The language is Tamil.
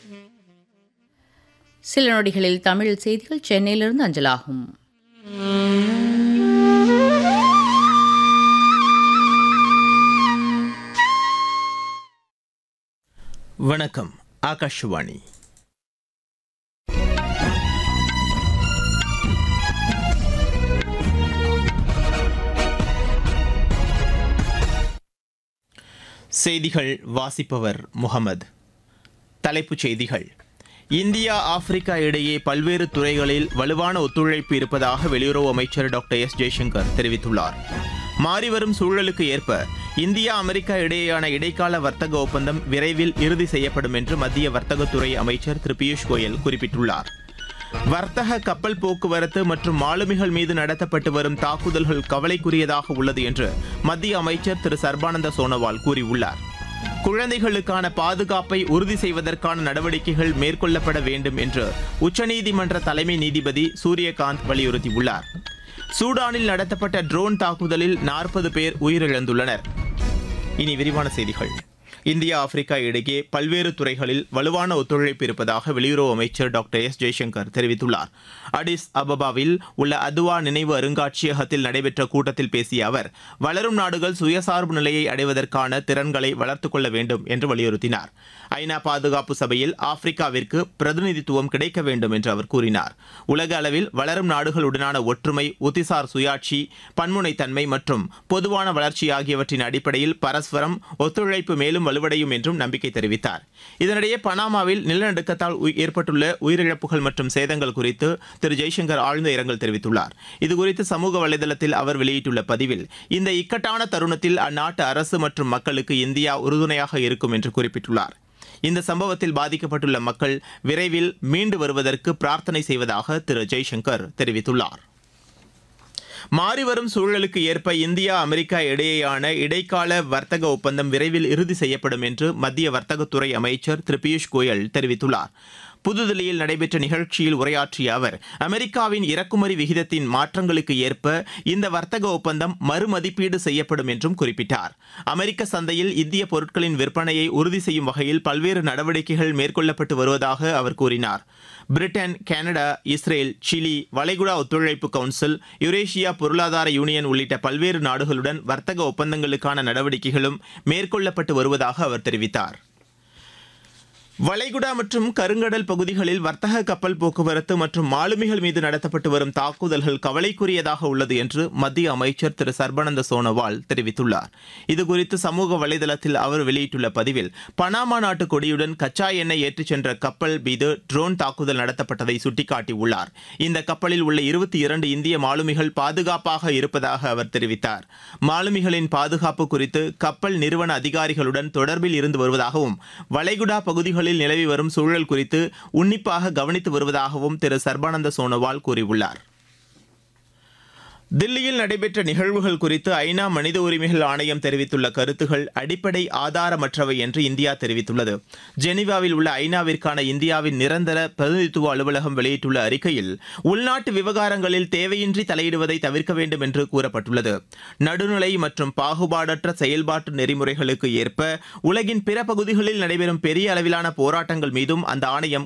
சில நொடிகளில் தமிழ் செய்திகள் சென்னையிலிருந்து அஞ்சலாகும் வணக்கம் ஆகாஷவாணி செய்திகள் வாசிப்பவர் முகமது தலைப்புச் செய்திகள் இந்தியா ஆப்பிரிக்கா இடையே பல்வேறு துறைகளில் வலுவான ஒத்துழைப்பு இருப்பதாக வெளியுறவு அமைச்சர் டாக்டர் எஸ் ஜெய்சங்கர் தெரிவித்துள்ளார் மாறிவரும் சூழலுக்கு ஏற்ப இந்தியா அமெரிக்கா இடையேயான இடைக்கால வர்த்தக ஒப்பந்தம் விரைவில் இறுதி செய்யப்படும் என்று மத்திய வர்த்தகத்துறை அமைச்சர் திரு பியூஷ் கோயல் குறிப்பிட்டுள்ளார் வர்த்தக கப்பல் போக்குவரத்து மற்றும் மாலுமிகள் மீது நடத்தப்பட்டு வரும் தாக்குதல்கள் கவலைக்குரியதாக உள்ளது என்று மத்திய அமைச்சர் திரு சர்பானந்த சோனோவால் கூறியுள்ளார் குழந்தைகளுக்கான பாதுகாப்பை உறுதி செய்வதற்கான நடவடிக்கைகள் மேற்கொள்ளப்பட வேண்டும் என்று உச்சநீதிமன்ற தலைமை நீதிபதி சூரியகாந்த் வலியுறுத்தியுள்ளார் சூடானில் நடத்தப்பட்ட ட்ரோன் தாக்குதலில் நாற்பது பேர் உயிரிழந்துள்ளனர் இனி விரிவான செய்திகள் இந்தியா ஆப்பிரிக்கா இடையே பல்வேறு துறைகளில் வலுவான ஒத்துழைப்பு இருப்பதாக வெளியுறவு அமைச்சர் டாக்டர் எஸ் ஜெய்சங்கர் தெரிவித்துள்ளார் அடிஸ் அபபாவில் உள்ள அதுவா நினைவு அருங்காட்சியகத்தில் நடைபெற்ற கூட்டத்தில் பேசிய அவர் வளரும் நாடுகள் சுயசார்பு நிலையை அடைவதற்கான திறன்களை வளர்த்துக் கொள்ள வேண்டும் என்று வலியுறுத்தினார் ஐநா பாதுகாப்பு சபையில் ஆப்பிரிக்காவிற்கு பிரதிநிதித்துவம் கிடைக்க வேண்டும் என்று அவர் கூறினார் உலக அளவில் வளரும் நாடுகளுடனான ஒற்றுமை உத்திசார் சுயாட்சி பன்முனைத்தன்மை மற்றும் பொதுவான வளர்ச்சி ஆகியவற்றின் அடிப்படையில் பரஸ்பரம் ஒத்துழைப்பு மேலும் வலுவடையும் என்றும் நம்பிக்கை தெரிவித்தார் இதனிடையே பனாமாவில் நிலநடுக்கத்தால் உய்- ஏற்பட்டுள்ள உயிரிழப்புகள் மற்றும் சேதங்கள் குறித்து திரு ஜெய்சங்கர் ஆழ்ந்த இரங்கல் தெரிவித்துள்ளார் இதுகுறித்து சமூக வலைதளத்தில் அவர் வெளியிட்டுள்ள பதிவில் இந்த இக்கட்டான தருணத்தில் அந்நாட்டு அரசு மற்றும் மக்களுக்கு இந்தியா உறுதுணையாக இருக்கும் என்று குறிப்பிட்டுள்ளார் இந்த சம்பவத்தில் பாதிக்கப்பட்டுள்ள மக்கள் விரைவில் மீண்டு வருவதற்கு பிரார்த்தனை செய்வதாக திரு ஜெய்சங்கர் தெரிவித்துள்ளார் மாறிவரும் சூழலுக்கு ஏற்ப இந்தியா அமெரிக்கா இடையேயான இடைக்கால வர்த்தக ஒப்பந்தம் விரைவில் இறுதி செய்யப்படும் என்று மத்திய வர்த்தகத்துறை அமைச்சர் திரு பியூஷ் கோயல் தெரிவித்துள்ளார் புதுதில்லியில் நடைபெற்ற நிகழ்ச்சியில் உரையாற்றிய அவர் அமெரிக்காவின் இறக்குமதி விகிதத்தின் மாற்றங்களுக்கு ஏற்ப இந்த வர்த்தக ஒப்பந்தம் மறுமதிப்பீடு செய்யப்படும் என்றும் குறிப்பிட்டார் அமெரிக்க சந்தையில் இந்திய பொருட்களின் விற்பனையை உறுதி செய்யும் வகையில் பல்வேறு நடவடிக்கைகள் மேற்கொள்ளப்பட்டு வருவதாக அவர் கூறினார் பிரிட்டன் கனடா இஸ்ரேல் சிலி வளைகுடா ஒத்துழைப்பு கவுன்சில் யுரேஷியா பொருளாதார யூனியன் உள்ளிட்ட பல்வேறு நாடுகளுடன் வர்த்தக ஒப்பந்தங்களுக்கான நடவடிக்கைகளும் மேற்கொள்ளப்பட்டு வருவதாக அவர் தெரிவித்தார் வளைகுடா மற்றும் கருங்கடல் பகுதிகளில் வர்த்தக கப்பல் போக்குவரத்து மற்றும் மாலுமிகள் மீது நடத்தப்பட்டு வரும் தாக்குதல்கள் கவலைக்குரியதாக உள்ளது என்று மத்திய அமைச்சர் திரு சர்பானந்த சோனோவால் தெரிவித்துள்ளார் இதுகுறித்து சமூக வலைதளத்தில் அவர் வெளியிட்டுள்ள பதிவில் பனாமா நாட்டு கொடியுடன் கச்சா எண்ணெய் ஏற்றிச் சென்ற கப்பல் மீது ட்ரோன் தாக்குதல் நடத்தப்பட்டதை சுட்டிக்காட்டியுள்ளார் இந்த கப்பலில் உள்ள இருபத்தி இரண்டு இந்திய மாலுமிகள் பாதுகாப்பாக இருப்பதாக அவர் தெரிவித்தார் மாலுமிகளின் பாதுகாப்பு குறித்து கப்பல் நிறுவன அதிகாரிகளுடன் தொடர்பில் இருந்து வருவதாகவும் வளைகுடா பகுதிகளில் நிலவி வரும் சூழல் குறித்து உன்னிப்பாக கவனித்து வருவதாகவும் திரு சர்பானந்த சோனோவால் கூறியுள்ளார் தில்லியில் நடைபெற்ற நிகழ்வுகள் குறித்து ஐநா மனித உரிமைகள் ஆணையம் தெரிவித்துள்ள கருத்துகள் அடிப்படை ஆதாரமற்றவை என்று இந்தியா தெரிவித்துள்ளது ஜெனீவாவில் உள்ள ஐநாவிற்கான இந்தியாவின் நிரந்தர பிரதிநிதித்துவ அலுவலகம் வெளியிட்டுள்ள அறிக்கையில் உள்நாட்டு விவகாரங்களில் தேவையின்றி தலையிடுவதை தவிர்க்க வேண்டும் என்று கூறப்பட்டுள்ளது நடுநிலை மற்றும் பாகுபாடற்ற செயல்பாட்டு நெறிமுறைகளுக்கு ஏற்ப உலகின் பிற பகுதிகளில் நடைபெறும் பெரிய அளவிலான போராட்டங்கள் மீதும் அந்த ஆணையம்